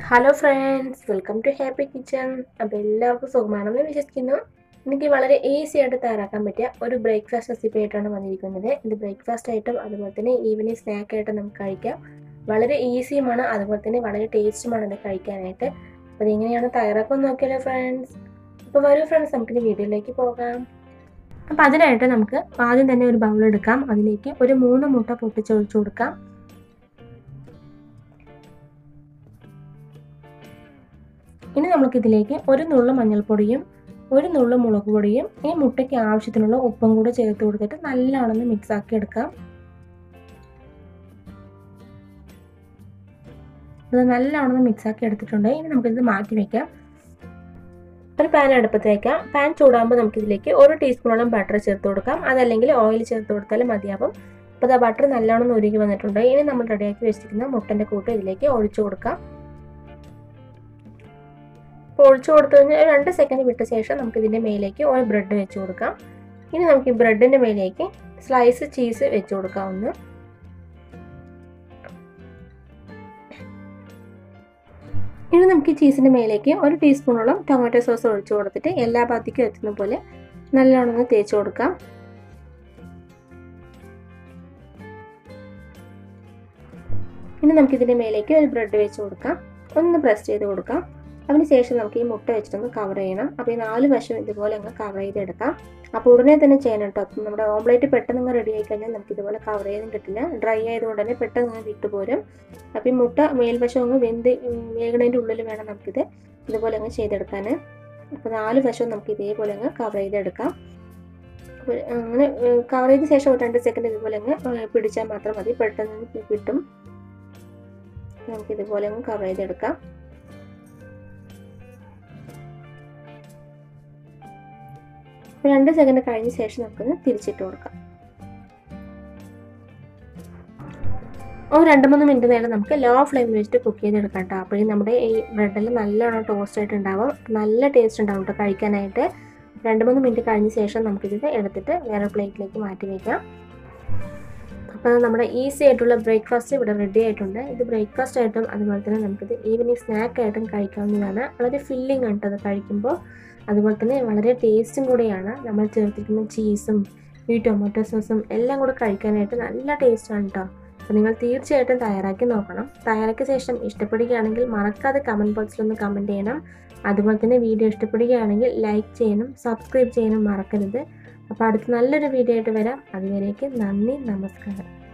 hello friends welcome to happy kitchen അപ്പോൾ എല്ലാവർക്കും സുഖമാണെന്ന് വിശ്വസിക്കുന്നു എനിക്ക് വളരെ ഈസി ആയിട്ട് തയ്യാറാക്കാൻ പറ്റിയ ഒരു ബ്രേക്ക്ഫാസ്റ്റ് റെസിപ്പി ആയിട്ടാണ് വന്നിരിക്കുന്നത് ഇത് ബ്രേക്ക്ഫാസ്റ്റ് ആയിട്ടും അതുപോലെ തന്നെ ഈവനിങ് സ്നാക്ക് ആയിട്ടും നമുക്ക് കഴിക്കാം വളരെ ഈസിയുമാണ് അതുപോലെ തന്നെ വളരെ ടേസ്റ്റുമാണ് ഇത് കഴിക്കാനായിട്ട് അപ്പോൾ ഇതെങ്ങനെയാണ് തയ്യാറാക്കാൻ നോക്കിയല്ലോ ഫ്രണ്ട്സ് അപ്പോൾ വരൂ ഫ്രണ്ട്സ് നമുക്കിനി വീഡിയോയിലേക്ക് പോകാം അപ്പോൾ അതിനായിട്ട് നമുക്ക് ആദ്യം തന്നെ ഒരു ബൗൾ എടുക്കാം അതിലേക്ക് ഒരു മൂന്ന് മുട്ട പൊട്ടിച്ചൊഴിച്ചു കൊടുക്കാം ഇനി നമുക്കിതിലേക്ക് ഒരു നുള്ള മഞ്ഞൾപ്പൊടിയും ഒരു നുള്ള മുളക് പൊടിയും ഈ മുട്ടയ്ക്ക് ആവശ്യത്തിനുള്ള ഉപ്പും കൂടെ ചേർത്ത് കൊടുത്തിട്ട് നല്ലോണം മിക്സ് ആക്കി എടുക്കാം ഇത് നല്ലോണം മിക്സ് ആക്കി എടുത്തിട്ടുണ്ട് ഇനി നമുക്കിത് മാറ്റി വെക്കാം ഒരു പാൻ അടുപ്പത്ത് വയ്ക്കാം പാൻ ചൂടാകുമ്പോൾ നമുക്കിതിലേക്ക് ഒരു ടീസ്പൂണോളം ബട്ടർ ചേർത്ത് കൊടുക്കാം അതല്ലെങ്കിൽ ഓയിൽ ചേർത്ത് കൊടുത്താലും മതിയാവും അപ്പോൾ ആ ബട്ടർ നല്ലോണം ഉരുകി വന്നിട്ടുണ്ട് ഇനി നമ്മൾ റെഡിയാക്കി വെച്ചിരിക്കുന്ന മുട്ടൻ്റെ കൂട്ട് ഇതിലേക്ക് ഒഴിച്ചു കൊടുക്കാം അപ്പോൾ ഒഴിച്ചു കൊടുത്തു കഴിഞ്ഞാൽ രണ്ട് സെക്കൻഡ് വിട്ട ശേഷം നമുക്ക് ഇതിൻ്റെ മേലേക്ക് ഒരു ബ്രെഡ് വെച്ച് കൊടുക്കാം ഇനി നമുക്ക് ഈ ബ്രെഡിൻ്റെ മേലേക്ക് സ്ലൈസ് ചീസ് വെച്ച് കൊടുക്കാം ഒന്ന് ഇനി നമുക്ക് ഈ ചീസിൻ്റെ മേലേക്ക് ഒരു ടീസ്പൂണോളം ടൊമാറ്റോ സോസ് ഒഴിച്ചു കൊടുത്തിട്ട് എല്ലാ ഭാഗത്തേക്കും എത്തുന്ന പോലെ നല്ലോണം ഒന്ന് തേച്ച് കൊടുക്കാം ഇനി നമുക്കിതിൻ്റെ മേലേക്ക് ഒരു ബ്രെഡ് വെച്ച് കൊടുക്കാം ഒന്ന് പ്രസ് ചെയ്ത് കൊടുക്കാം അതിനുശേഷം നമുക്ക് ഈ മുട്ട വെച്ചിട്ടൊന്ന് കവർ ചെയ്യണം അപ്പോൾ ഈ നാല് വശം ഇതുപോലെ അങ്ങ് കവർ ചെയ്തെടുക്കാം അപ്പോൾ ഉടനെ തന്നെ ചെയ്യണം കേട്ടോ അപ്പം നമ്മുടെ ഓംലേറ്റ് പെട്ടെന്ന് അങ്ങ് റെഡി ആയി കഴിഞ്ഞാൽ നമുക്ക് ഇതുപോലെ കവർ ചെയ്തും കിട്ടില്ല ഡ്രൈ ആയതുകൊണ്ട് തന്നെ പെട്ടെന്ന് അങ്ങ് വിട്ടുപോരും അപ്പോൾ ഈ മുട്ട മേൽവശം അങ്ങ് വെന്ത് വേഗണതിൻ്റെ ഉള്ളിൽ വേണം നമുക്കിത് ഇതുപോലെ അങ്ങ് ചെയ്തെടുക്കാൻ അപ്പോൾ നാല് വശവും നമുക്ക് ഇതേപോലെ അങ്ങ് കവർ ചെയ്തെടുക്കാം അപ്പോൾ അങ്ങനെ കവർ ചെയ്ത ശേഷം ഒരു രണ്ട് സെക്കൻഡ് ഇതുപോലെ അങ്ങ് പിടിച്ചാൽ മാത്രം മതി പെട്ടെന്ന് കിട്ടും നമുക്ക് ഇതുപോലെ അങ്ങ് കവർ ചെയ്തെടുക്കാം രണ്ട് സെക്കൻഡ് കഴിഞ്ഞ ശേഷം നമുക്കൊന്ന് തിരിച്ചിട്ട് കൊടുക്കാം ഒരു രണ്ട് മൂന്ന് മിനിറ്റ് നേരം നമുക്ക് ലോ ഫ്ലെയിമിൽ വെച്ചിട്ട് കുക്ക് ചെയ്തെടുക്കാം കേട്ടോ അപ്പോഴേ നമ്മുടെ ഈ ബ്രെഡിൽ നല്ലോണം ടോസ്റ്റ് ആയിട്ട് ഉണ്ടാവും നല്ല ടേസ്റ്റ് ഉണ്ടാവും കേട്ടോ കഴിക്കാനായിട്ട് രണ്ട് മൂന്ന് മിനിറ്റ് കഴിഞ്ഞ ശേഷം നമുക്കിത് എടുത്തിട്ട് വേറെ പ്ലേറ്റിലേക്ക് മാറ്റി വയ്ക്കാം അപ്പോൾ നമ്മുടെ ഈസി ആയിട്ടുള്ള ബ്രേക്ക്ഫാസ്റ്റ് ഇവിടെ റെഡി ആയിട്ടുണ്ട് ഇത് ബ്രേക്ക്ഫാസ്റ്റ് ആയിട്ടും അതുപോലെ തന്നെ നമുക്കിത് ഈവനിങ് സ്നാക്ക് ആയിട്ടും കഴിക്കാവുന്നതാണ് വളരെ ഫില്ലിംഗ് ആണ് അത് കഴിക്കുമ്പോൾ അതുപോലെ തന്നെ വളരെ ടേസ്റ്റും കൂടിയാണ് നമ്മൾ ചേർത്തിരിക്കുന്ന ചീസും ഈ ടൊമാറ്റോ സോസും എല്ലാം കൂടെ കഴിക്കാനായിട്ട് നല്ല ടേസ്റ്റാണ് കേട്ടോ അപ്പോൾ നിങ്ങൾ തീർച്ചയായിട്ടും തയ്യാറാക്കി നോക്കണം തയ്യാറാക്കിയ ശേഷം ഇഷ്ടപ്പെടുകയാണെങ്കിൽ മറക്കാതെ കമൻറ്റ് ബോക്സിൽ ഒന്ന് കമൻറ്റ് ചെയ്യണം അതുപോലെ തന്നെ വീഡിയോ ഇഷ്ടപ്പെടുകയാണെങ്കിൽ ലൈക്ക് ചെയ്യാനും സബ്സ്ക്രൈബ് ചെയ്യാനും മറക്കരുത് അപ്പോൾ അടുത്ത നല്ലൊരു വീഡിയോ ആയിട്ട് വരാം അതുവരേക്ക് നന്ദി നമസ്കാരം